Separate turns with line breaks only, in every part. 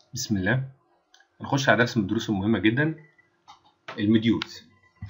بسم الله نخش على درس من الدروس المهمة جدا المديولز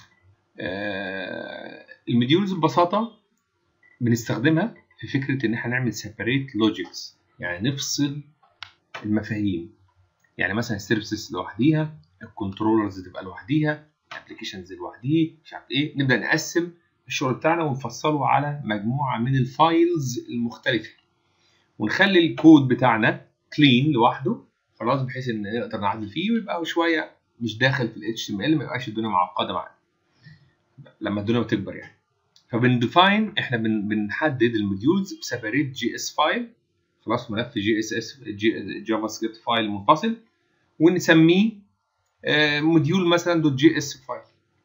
آه المديولز ببساطة بنستخدمها في فكرة إن احنا نعمل separate logics يعني نفصل المفاهيم يعني مثلا السيرفيسز لوحديها الكنترولرز تبقى لوحديها الابلكيشنز لوحديه مش عارف ايه نبدا نقسم الشغل بتاعنا ونفصله على مجموعه من الفايلز المختلفه ونخلي الكود بتاعنا كلين لوحده خلاص بحيث ان نقدر نعدل فيه ويبقى شويه مش داخل في ال HTML ما يبقاش الدنيا معقده معانا لما الدنيا بتكبر يعني فبنديفاين احنا بن بنحدد الموديولز بسيبريت جي اس فايل خلاص ملف جي اس اس جافا سكريبت فايل منفصل ونسميه موديول مثلا دوت جي اس فايل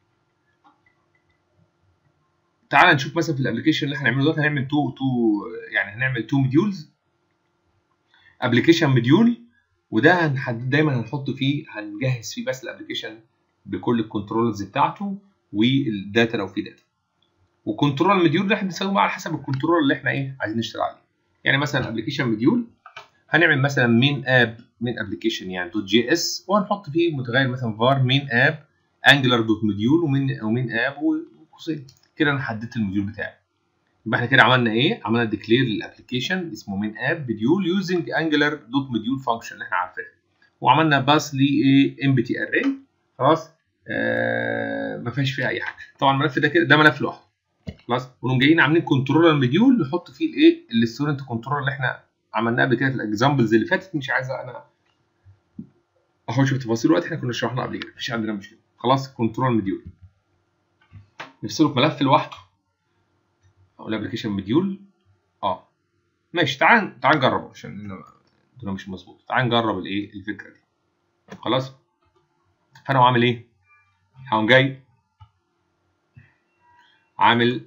تعال نشوف مثلا في الابلكيشن اللي احنا هنعمله دلوقتي هنعمل تو تو يعني هنعمل تو موديولز ابلكيشن موديول وده هنحدد دايما هنحط فيه هنجهز فيه بس الابلكيشن بكل الكنترولز بتاعته والداتا لو في داتا وكنترول موديول ده احنا بنستخدمه على حسب الكنترول اللي احنا ايه عايزين نشتغل عليه يعني مثلا ابلكيشن موديول هنعمل مثلا مين اب من ابلكيشن يعني دوت جي اس وهنحط فيه متغير مثلا var مين اب انجلر دوت موديول ومين ومين اب وقوسين كده انا حددت الموديول بتاعي يبقى احنا كده عملنا ايه؟ عملنا ديكلير للابلكيشن اسمه مين اب موديول يوزنج انجلر دوت موديول فانكشن اللي احنا عارفينها وعملنا باس لايه ام بي تي اري خلاص آه ما فيهاش فيها اي حاجه طبعا الملف ده كده ده ملف لوحده خلاص ونقوم جايين عاملين كنترولر موديول نحط فيه الايه الستودنت كنترولر اللي احنا عملناه قبل كده في الاكزامبلز اللي فاتت مش عايز انا اخش في تفاصيل الوقت احنا كنا شرحنا قبل كده مفيش عندنا مشكله خلاص كنترول موديول نفصله في ملف لوحده او الابلكيشن موديول اه ماشي تعال تعال نجربه عشان ده مش مظبوط تعال نجرب الايه الفكره دي خلاص فانا عامل ايه هقوم جاي عامل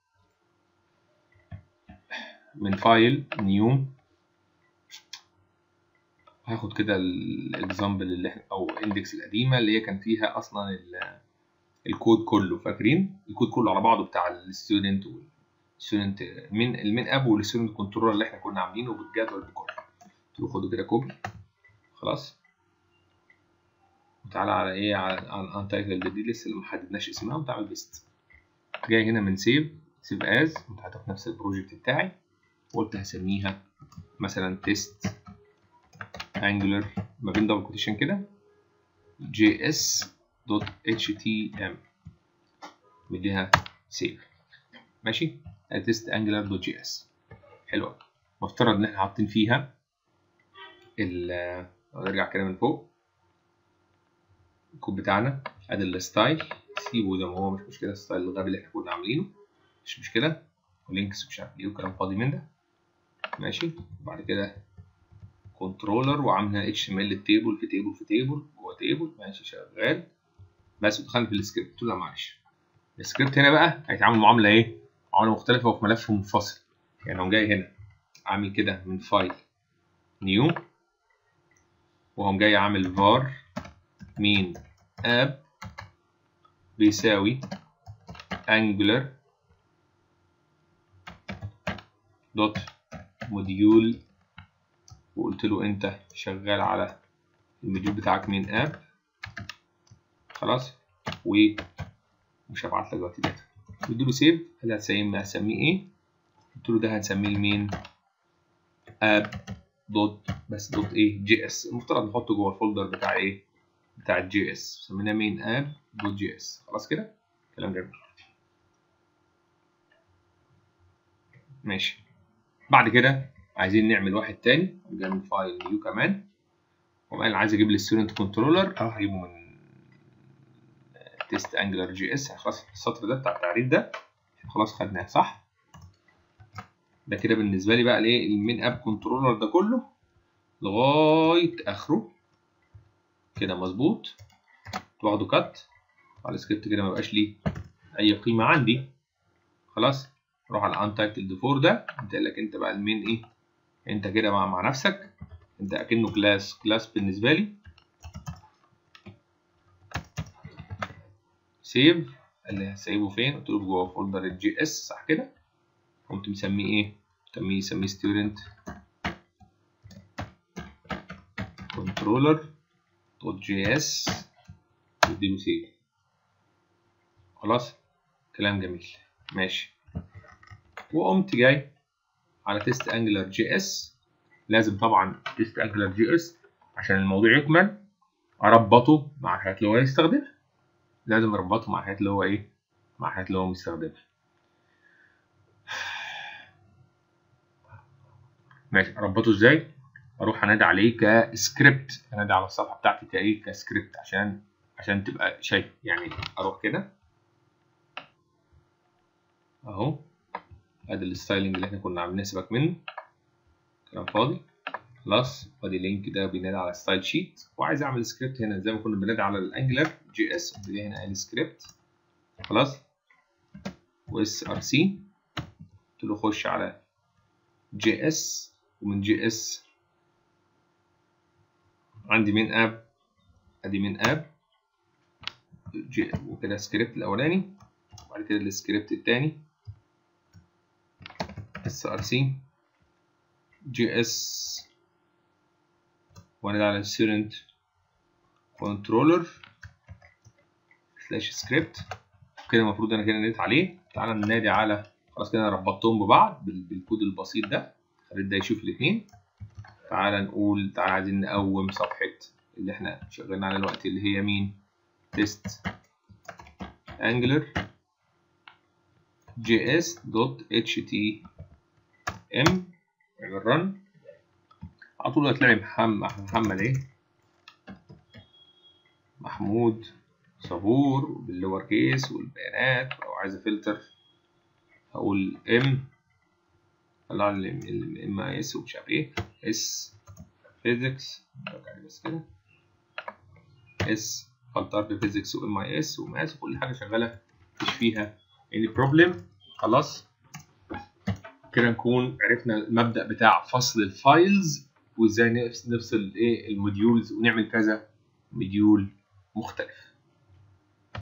من فايل نيو هاخد كده الاكزامبل اللي احنا او الاندكس القديمه اللي هي كان فيها اصلا الكود كله فاكرين الكود كله على بعضه بتاع الستودنت والستودنت من المين اب والستودنت كنترولر اللي احنا كنا عاملينه بالجدول بكله تقولوا خدوا كده كوبي خلاص وتعالى على ايه على الانتايتل دي لسه اللي ما حددناش اسمها وتعمل بيست جاي هنا من سيف سيف از كنت هتاخد نفس البروجكت بتاعي وقلت هسميها مثلا تيست انجلر ما بين دبل كوتيشن كده جي اس دوت اتش تي ام مديها سيف ماشي تيست انجلر دوت جي اس حلوه مفترض ان احنا حاطين فيها ال نرجع كده من فوق الكود بتاعنا ادي الستايل سيبه زي ما هو مش مشكله الستايل الغبي اللي احنا كنا عاملينه مش مشكله ولينكس مش عارف ايه وكلام فاضي من ده ماشي وبعد كده كنترولر وعاملها اتش ام ال تيبل في تيبل في تيبل جوه تيبل ماشي شغال بس دخلنا في السكريبت قلت له لا معلش السكريبت هنا بقى هيتعامل معامله ايه؟ معامله مختلفه وفي ملف منفصل يعني هو جاي هنا عامل كده من فايل نيو وهو جاي عامل var مين اب بيساوي angular دوت موديول وقلت له انت شغال على الموديول بتاعك مين اب خلاص ومش هبعت لك دلوقتي داتا بديله سيف قال لي هتسميه هسميه ايه قلت له ده هنسميه المين اب دوت بس دوت ايه جي اس المفترض نحطه جوه الفولدر بتاع ايه بتاع الجي اس سميناه مين اب دوت جي اس خلاص كده كلام جميل ماشي بعد كده عايزين نعمل واحد تاني نعمل فايل نيو كمان وقال عايز اجيب لي الستودنت كنترولر اروح اجيبه من تيست انجلر جي اس خلاص السطر ده بتاع التعريف ده خلاص خدناه صح ده كده بالنسبه لي بقى الايه المين اب كنترولر ده كله لغايه اخره كده مظبوط واخده كات على السكريبت كده ما بقاش ليه اي قيمه عندي خلاص روح على انتايتلد فور ده انت لك انت بقى المين ايه انت كده مع, مع نفسك انت اكنه كلاس كلاس بالنسبه لي سيف قال لي هسيبه فين قلت له جوه فولدر الجي اس صح كده قمت مسميه ايه مسميه مسميه ستودنت كنترولر دوت جي اس اديله سيف خلاص كلام جميل ماشي وقمت جاي على تيست انجلر جي اس لازم طبعا تيست انجلر جي اس عشان الموضوع يكمل اربطه مع الحاجات اللي هو هيستخدمها لازم اربطه مع الحاجات اللي هو ايه مع الحاجات اللي هو مستخدمها ماشي اربطه ازاي اروح انادي عليه كسكريبت انادي على الصفحه بتاعتي كايه كسكريبت عشان عشان تبقى شايف يعني اروح كده اهو ادي الستايلنج اللي احنا كنا عاملين سيبك منه كلام فاضي خلاص ادي اللينك ده بينادي على ستايل شيت وعايز اعمل سكريبت هنا زي ما كنا بنادي على الانجلر جي اس قمت جاي هنا قايل سكريبت خلاص واس ار سي قلت له خش على جي اس ومن جي اس عندي مين اب ادي مين اب جي وكده السكريبت الاولاني وبعد كده السكريبت الثاني اس ار سي جي اس وانا على student controller سلاش سكريبت كده المفروض انا كده ناديت عليه تعالى ننادي على خلاص كده انا ربطتهم ببعض بالكود البسيط ده خليت ده يشوف الاثنين تعالى نقول تعالى عايزين نقوم صفحة اللي احنا شغالين عليها دلوقتي اللي هي مين test angular js.htm اعمل رن على طول هتلاقي محمد محمد ايه محمود صبور باللور كيس والبيانات او عايز افلتر هقول ام طلع لي الام اي اس ومش عارف ايه اس فيزيكس بس كده اس فلترت فيزيكس وام اي اس وماس وكل حاجه شغاله مفيش فيها any بروبلم خلاص كده نكون عرفنا المبدأ بتاع فصل الفايلز وازاي نفصل ايه الموديولز ونعمل كذا مديول مختلف